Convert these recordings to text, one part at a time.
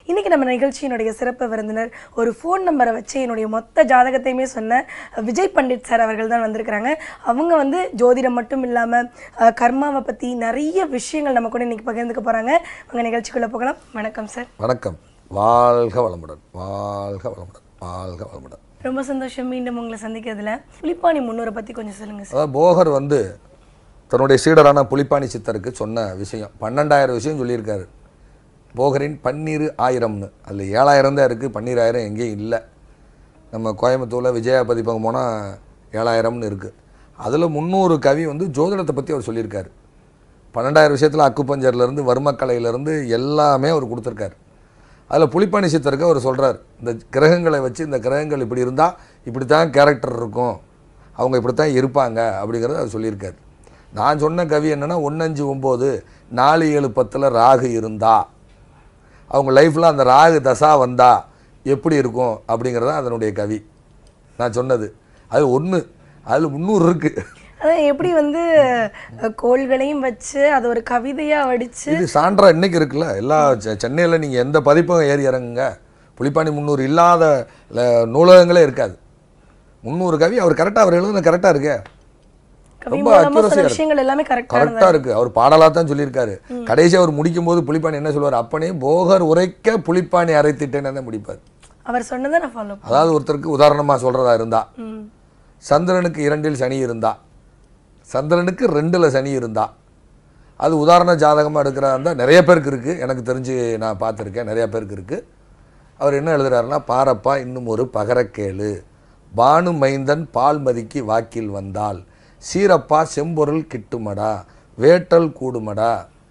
இன்னைக்கு நம்ம நிகழ்ச்சியினுடைய சிறப்பு விருந்தினர் ஒரு ஃபோன் நம்பரை வச்சு என்னுடைய மொத்த ஜாதகத்தையுமே சொன்ன விஜய் பண்டிட் சார் அவர்கள் தான் வந்திருக்கிறாங்க அவங்க வந்து ஜோதிடம் மட்டும் இல்லாமல் கர்மாவை பற்றி நிறைய விஷயங்கள் நம்ம கூட இன்னைக்கு பகிர்ந்துக்க போகிறாங்க அவங்க நிகழ்ச்சிக்குள்ளே போகலாம் வணக்கம் சார் வணக்கம் வாழ்க வளமுடன் வாழ்க வளமுடன் வாழ்க வளமுடன் ரொம்ப சந்தோஷம் மீண்டும் உங்களை சந்திக்கிறதுல புலிப்பாணி முன்னூரை பற்றி கொஞ்சம் சொல்லுங்கள் சார் அதாவது போகர் வந்து தன்னுடைய சீடரான புலிப்பாணி சித்தருக்கு சொன்ன விஷயம் பன்னெண்டாயிரம் விஷயம் சொல்லியிருக்காரு போகரின் பன்னீர் ஆயிரம்னு அதில் ஏழாயிரம் தான் இருக்குது பன்னீராயிரம் எங்கேயும் இல்லை நம்ம கோயம்புத்தூரில் விஜயா பதிப்பகம் போனால் ஏழாயிரம்னு இருக்குது அதில் முந்நூறு கவி வந்து ஜோதிடத்தை பற்றி அவர் சொல்லியிருக்காரு பன்னெண்டாயிரம் விஷயத்தில் அக்குப்பஞ்சர்லேருந்து வர்மக்கலையிலேருந்து எல்லாமே அவர் கொடுத்துருக்காரு அதில் புலிப்பாணி சித்தருக்கு அவர் சொல்கிறார் இந்த கிரகங்களை வச்சு இந்த கிரகங்கள் இப்படி இருந்தால் இப்படி தான் கேரக்டர் இருக்கும் அவங்க இப்படி தான் இருப்பாங்க அப்படிங்கிறத அவர் சொல்லியிருக்காரு நான் சொன்ன கவி என்னென்னா ஒன்னஞ்சு ஒம்பது நாலு ஏழு பத்தில் ராகு இருந்தா அவங்க லைஃப்பில் அந்த ராகு தசா வந்தா எப்படி இருக்கும் அப்படிங்கிறது தான் அதனுடைய கவி நான் சொன்னது அது ஒன்று அதில் முந்நூறு இருக்குது அதான் எப்படி வந்து அஹ், கோள்களையும் வச்சு அது ஒரு கவிதையாக வடித்து இது சான்றா இன்னைக்கு இருக்குல்ல எல்லா செ- சென்னையில் நீங்கள் எந்த பதிப்பகம் ஏறி இறங்குங்க புலிப்பாணி முந்நூறு இல்லாத ல- நூலகங்களே இருக்காது முந்நூறு கவி அவர் கரெக்டாக அவர் எழுதுன கரெக்டாக இருக்கே கவி ரொம்ப மூலமா accuracy-ஆ சில இருக்கு. விஷயங்கள் எல்லாமே கரெக்டாக கரெக்டாக இருக்குது அவர் பாடலாக தான் சொல்லியிருக்காரு கடைசி அவர் முடிக்கும் போது புலிப்பாணி என்ன சொல்லுவார் அப்பனே போகர் உரைக்க புலிப்பாணி அரைத்திட்டேன்னு தான் முடிப்பார் அவர் சொன்னதை நான் ஃபாலோ அதாவது ஒருத்தருக்கு உதாரணமாக சொல்கிறதா இருந்தா ம் சந்திரனுக்கு இரண்டில் சனி இருந்தா சந்திரனுக்கு ரெண்டில் சனி இருந்தா அது உதாரண ஜாதகமாக எடுக்கிறதா இருந்தால் நிறைய பேருக்கு இருக்குது எனக்கு தெரிஞ்சு நான் பார்த்துருக்கேன் நிறைய பேருக்கு இருக்குது அவர் என்ன எழுதுறாருன்னா பாரப்பா இன்னும் ஒரு பகரக்கேளு பானு மைந்தன் பால்மதிக்கு வாக்கில் வந்தால் சீரப்பா செம்பொருள் கிட்டுமடா வேட்டல் கூடுமடா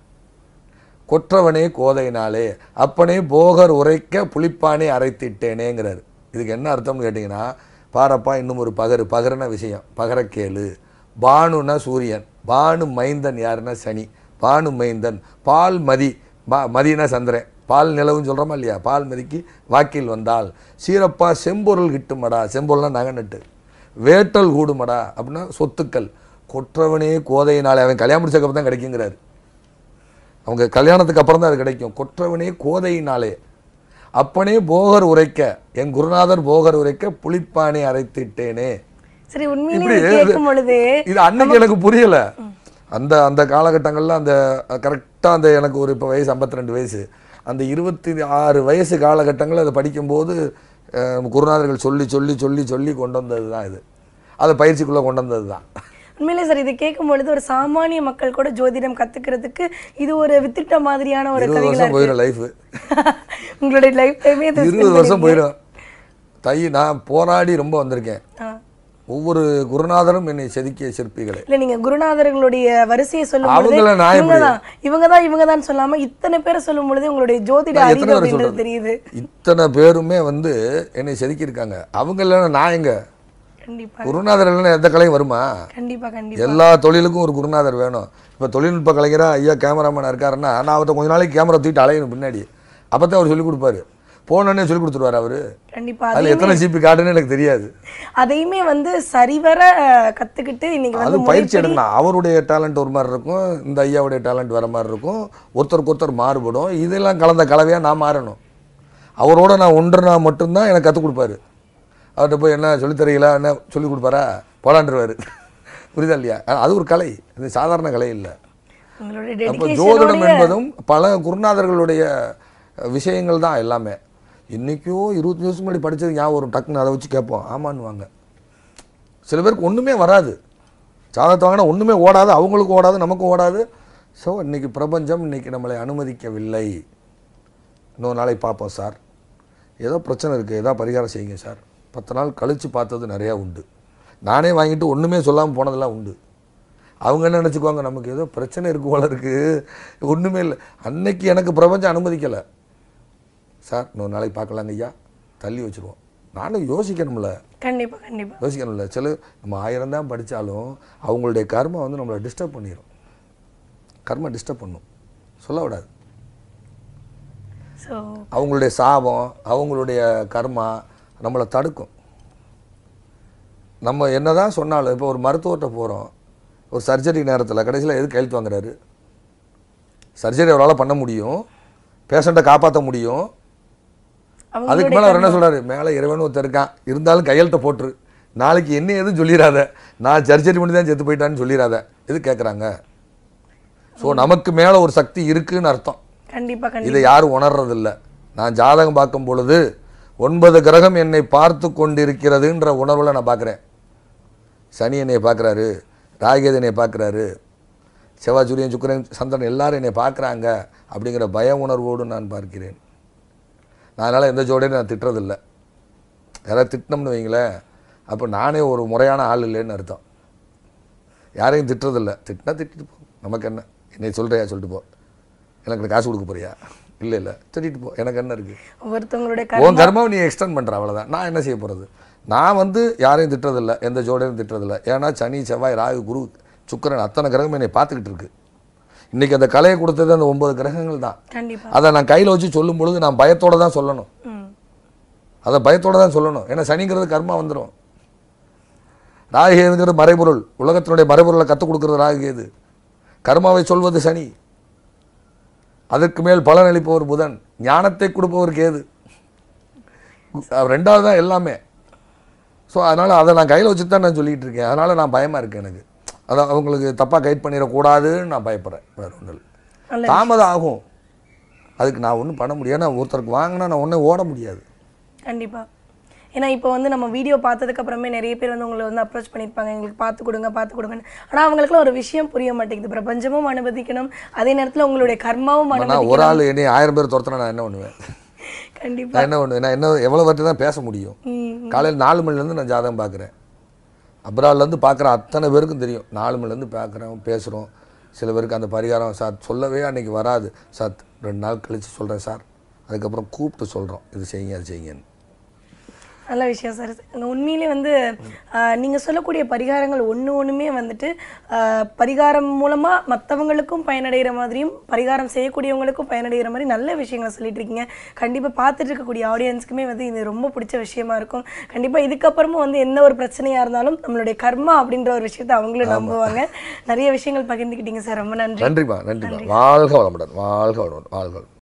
கொற்றவனே கோதையினாலே அப்பனே போகர் உரைக்க புலிப்பானே அரைத்திட்டேனேங்கிறார் இதுக்கு என்ன அர்த்தம்னு கேட்டிங்கன்னா பாரப்பா இன்னும் ஒரு பகரு பகரன விஷயம் பகரக்கேளு பானுனா சூரியன் பானு மைந்தன் யாருன்னா சனி பானு மைந்தன் பால் மதி பா மதினா சந்திரன் பால் நிலவுன்னு சொல்கிறோமா இல்லையா பால் மதிக்கு வாக்கில் வந்தால் சீரப்பா செம்பொருள் கிட்டுமடா செம்பொருள்னா நகநட்டு வேட்டல் கூடுமடா அப்படின்னா சொத்துக்கள் கொற்றவனே கோதையினாலே அவன் கல்யாணம் முடிச்சக்கப்புறம் தான் கிடைக்குங்கிறாரு அவங்க கல்யாணத்துக்கு அப்புறம் தான் அது கிடைக்கும் கொற்றவனே கோதையினாலே அப்பனே போகர் உரைக்க என் குருநாதர் போகர் உரைக்க புலிப்பானே அரைத்திட்டேனே சரி உண்மையிலேயே இப்படி இது கேட்கும் பொழுது இது அன்னைக்கு எனக்கு புரியல அந்த அந்த காலகட்டங்கள்ல அந்த கரெக்டாக அந்த எனக்கு ஒரு இப்போ வயசு 52 ரெண்டு வயசு அந்த இருபத்தி ஆறு வயசு காலகட்டங்களில் அதை படிக்கும்போது அஹ், குருநாதர்கள் சொல்லி சொல்லி சொல்லி சொல்லி கொண்டு வந்தது தான் இது அதை பயிற்சிக்குள்ளே கொண்டு வந்தது தான் உண்மையிலே சார் இது கேட்கும் பொழுது ஒரு சாமானிய மக்கள் கூட ஜோதிடம் கத்துக்கிறதுக்கு இது ஒரு வித்திட்ட மாதிரியான ஒரு இருபது கதைகளா வருஷம் போயிடும் லைஃபு இருக்கு உங்களுடைய லைஃப் டைமே இது இருபது வருஷம் போயிடும் தை நான் போராடி ரொம்ப வந்திருக்கேன் ஆ. ஒவ்வொரு குருநாதரும் என்னை செதுக்கிய சிற்பிகளே இல்ல நீங்க குருநாதர்களுடைய வரிசையை சொல்லும் பொழுது அவங்கள நான் இவங்க தான் இவங்க தான் இவங்க தான் சொல்லாம இத்தனை பேரை சொல்லும் பொழுது உங்களுடைய ஜோதிட நான் அறிவு எத்தனை பேரை அப்படின்றது சொல்றது? தெரியுது இத்தனை பேருமே வந்து என்னை செதுக்கியிருக்காங்க அவங்க இல்லைன்னா நான் எங்க கண்டிப்பா குருநாதர் இல்லைன்னா எந்த கலையும் வருமா கண்டிப்பா கண்டிப்பா எல்லா தொழிலுக்கும் ஒரு குருநாதர் வேணும் இப்போ தொழில்நுட்ப கலைஞரா ஐயா கேமராமேன் இருக்காருன்னா நான் அவர்கிட்ட கொஞ்ச நாளைக்கு கேமரா தூக்கிட்டு அலையணும் பின்னாடி அப்போ தான் அவர் சொல்லிக் கொடுப்பாரு போனோடனே சொல்லிக் கொடுத்துருவாரு அவரு கண்டிப்பா அதில் எத்தனை ஜிபி காட்டுன்னு எனக்கு தெரியாது அதையுமே வந்து சரிவர அஹ், கத்துக்கிட்டு இன்னைக்கு அது வந்து பயிற்சி முறைப்படி எடுக்கலாம் அவருடைய டேலண்ட் ஒரு மாதிரி இருக்கும் இந்த ஐயாவுடைய டேலண்ட் வர மாதிரி இருக்கும் ஒருத்தருக்கு ஒருத்தர் மாறுபடும் இதெல்லாம் கலந்த கலவையாக நான் மாறணும் அவரோட நான் ஒன்றுனா மட்டும்தான் எனக்கு கற்றுக் கொடுப்பாரு அவர்கிட்ட போய் என்ன சொல்லித் தரீங்களா என்ன சொல்லிக் கொடுப்பாரா போலாண்டுருவார் புரியுதா இல்லையா அது ஒரு கலை இது சாதாரண கலை இல்லை உங்களுடைய அப்போ ஜோதிடம் டெடிகேஷனோட என்பதும் பல குருநாதர்களுடைய விஷயங்கள் தான் எல்லாமே இன்றைக்கோ இருபத்தஞ்சு வருஷம் முன்னாடி படித்தது ஞாபகம் வரும் டக்குன்னு அதை வச்சு கேட்போம் ஆமான்னுவாங்க சில பேருக்கு ஒன்றுமே வராது சாதத்தை வாங்கினா ஒன்றுமே ஓடாது அவங்களுக்கும் ஓடாது நமக்கும் ஓடாது ஸோ இன்னைக்கு பிரபஞ்சம் இன்னைக்கு நம்மளை அனுமதிக்கவில்லை இன்னொரு நாளைக்கு பார்ப்போம் சார் ஏதோ பிரச்சனை இருக்குது ஏதோ பரிகாரம் செய்யுங்க சார் பத்து நாள் கழித்து பார்த்தது நிறையா உண்டு நானே வாங்கிட்டு ஒன்றுமே சொல்லாமல் போனதெல்லாம் உண்டு அவங்க என்ன நினச்சிக்குவாங்க நமக்கு ஏதோ பிரச்சனை இருக்கு போல இருக்குது ஒன்றுமே இல்லை அன்னைக்கு எனக்கு பிரபஞ்சம் அனுமதிக்கலை சார் இன்னொரு நாளைக்கு பார்க்கலாங்க ஐயா தள்ளி வச்சுருவோம் நானும் யோசிக்கணும்ல கண்டிப்பா கண்டிப்பா யோசிக்கணும்ல சில நம்ம ஆயிரம் தான் படித்தாலும் அவங்களுடைய கர்மா வந்து நம்மளை டிஸ்டர்ப் பண்ணிடும் கர்மா டிஸ்டர்ப் பண்ணும் சொல்ல விடாது ஸோ அவங்களுடைய சாபம் அவங்களுடைய கர்மா நம்மளை தடுக்கும் நம்ம என்னதான் சொன்னாலும் இப்போ ஒரு மருத்துவர்கிட்ட போகிறோம் ஒரு சர்ஜரி நேரத்தில் கடைசியில் எது கையெழுத்து வாங்குறாரு சர்ஜரி அவரால் பண்ண முடியும் பேஷண்ட்டை காப்பாற்ற முடியும் அதுக்கு மேலே அவர் என்ன சொல்றாரு மேலே இறைவன் ஒருத்தர் இருக்கான் இருந்தாலும் கையெழுத்த போட்டுரு நாளைக்கு என்ன எதுவும் சொல்லிடாத நான் சர்ஜரி பண்ணி தான் செத்து போயிட்டான்னு சொல்லிடாத இது கேட்குறாங்க ஸோ நமக்கு மேலே ஒரு சக்தி இருக்குன்னு அர்த்தம் கண்டிப்பா கண்டிப்பா இதை யாரும் உணர்றதில்ல நான் ஜாதகம் பார்க்கும் பொழுது ஒன்பது கிரகம் என்னை பார்த்து கொண்டிருக்கிறதுன்ற உணர்வில் நான் பார்க்குறேன் சனி என்னை பார்க்குறாரு ராகேது என்னை பார்க்குறாரு செவ்வாய் சூரியன் சுக்கிரன் சந்திரன் எல்லாரும் என்னை பார்க்குறாங்க அப்படிங்கிற பய உணர்வோடு நான் பார்க்கிறேன் நான் அதனால் எந்த ஜோடியும் நான் திட்டுறதில்ல யாராவது திட்டினோம்னு வைங்களேன் அப்போ நானே ஒரு முறையான ஆள் இல்லைன்னு அர்த்தம் யாரையும் திட்டுறதில்ல திட்டினா திட்டிட்டு போ நமக்கு என்ன என்னை சொல்கிறியா சொல்லிட்டு போ எனக்கு காசு கொடுக்க போறியா இல்லை இல்லை திட்டிட்டு போ எனக்கு என்ன இருக்குது ஒருத்தவங்களுடைய உன் கர்மாவை நீ எக்ஸ்டெண்ட் பண்ணுற அவ்வளோதான் நான் என்ன செய்ய போகிறது நான் வந்து யாரையும் திட்டுறதில்ல எந்த ஜோடியும் திட்டுறதில்ல ஏன்னா சனி செவ்வாய் ராகு குரு சுக்கிரன் அத்தனை கிரகம் என்னை பார்த்துக்கிட்டு இருக்கு இன்றைக்கி அந்த கலையை கொடுத்தது அந்த ஒன்பது கிரகங்கள் தான் கண்டிப்பா அதை நான் கையில் வச்சு சொல்லும் பொழுது நான் பயத்தோட தான் சொல்லணும் ம் அதை பயத்தோட தான் சொல்லணும் ஏன்னா சனிங்கிறது கர்மா வந்துடும் ராகுகேதுங்கிறது மறைபொருள் உலகத்தினுடைய மறைபொருளை கற்றுக் கொடுக்கறது ராகுகேது கர்மாவை சொல்வது சனி அதற்கு மேல் பலன் அளிப்பவர் புதன் ஞானத்தை கொடுப்பவர் கேது அவர் ரெண்டாவது தான் எல்லாமே ஸோ அதனால் அதை நான் கையில் வச்சு தான் நான் சொல்லிகிட்டு இருக்கேன் அதனால் நான் பயமாக இருக்கேன் எனக்கு அதான் அவங்களுக்கு தப்பாக கைட் பண்ணிடக்கூடாதுன்னு நான் பயப்படுறேன் வேறு ஒன்றும் இல்லை நல்ல தாமதம் ஆகும் அதுக்கு நான் ஒன்றும் பண்ண முடியாது நான் ஒருத்தருக்கு வாங்கினா நான் ஒன்றே ஓட முடியாது கண்டிப்பா ஏன்னா இப்போ வந்து நம்ம வீடியோ பார்த்ததுக்கு அப்புறமே நிறைய பேர் வந்து உங்களை வந்து அப்ரோச் பண்ணியிருப்பாங்க எங்களுக்கு பார்த்து கொடுங்க பார்த்து கொடுங்கன்னு ஆனால் அவங்களுக்குலாம் ஒரு விஷயம் புரிய மாட்டேங்குது பிரபஞ்சமும் அனுமதிக்கணும் அதே நேரத்தில் உங்களுடைய கர்மாவும் நான் அனுமதிக்கணும் ஒரு ஆள் என்னை ஆயிரம் பேர் துரத்துனா நான் என்ன பண்ணுவேன் கண்டிப்பா நான் என்ன பண்ணுவேன் நான் என்ன எவ்வளோ வாட்டி தான் பேச முடியும் ம் காலையில் நாலு மணிலேருந்து நான் ஜாதகம் பார்க்குறேன் அப்ராட்லேருந்து பார்க்குற அத்தனை பேருக்கும் தெரியும் நாலு மணிலேருந்து பார்க்குறோம் பேசுகிறோம் சில பேருக்கு அந்த பரிகாரம் சார் சொல்லவே அன்னைக்கு வராது சார் ரெண்டு நாள் கழித்து சொல்கிறேன் சார் அதுக்கப்புறம் கூப்பிட்டு சொல்கிறோம் இது செய்யுங்க அது செய்யுங்கன்னு நல்ல விஷயம் சார் உண்மையிலே வந்து ஆஹ், நீங்க சொல்லக்கூடிய பரிகாரங்கள் ஒன்று ஒன்றுமே வந்துட்டு ஆஹ், பரிகாரம் மூலமா மற்றவங்களுக்கும் பயனடைகிற மாதிரியும் பரிகாரம் செய்யக்கூடியவங்களுக்கும் பயனடைகிற மாதிரி நல்ல விஷயங்களை சொல்லிட்டு இருக்கீங்க கண்டிப்பா பார்த்துட்டு இருக்கக்கூடிய ஆடியன்ஸ்க்குமே வந்து இது ரொம்ப பிடிச்ச விஷயமா இருக்கும் கண்டிப்பா இதுக்கப்புறமும் வந்து எந்த ஒரு பிரச்சனையா இருந்தாலும் நம்மளுடைய கர்மா அப்படின்ற ஒரு விஷயத்தை அவங்களும் நம்புவாங்க நிறைய விஷயங்கள் பகிர்ந்துக்கிட்டீங்க சார் ரொம்ப நன்றி நன்றிம்மா நன்றிம்மா வாழ்க வளமுடன் வாழ்க வளமுடன் வாழ்க வளமுடன்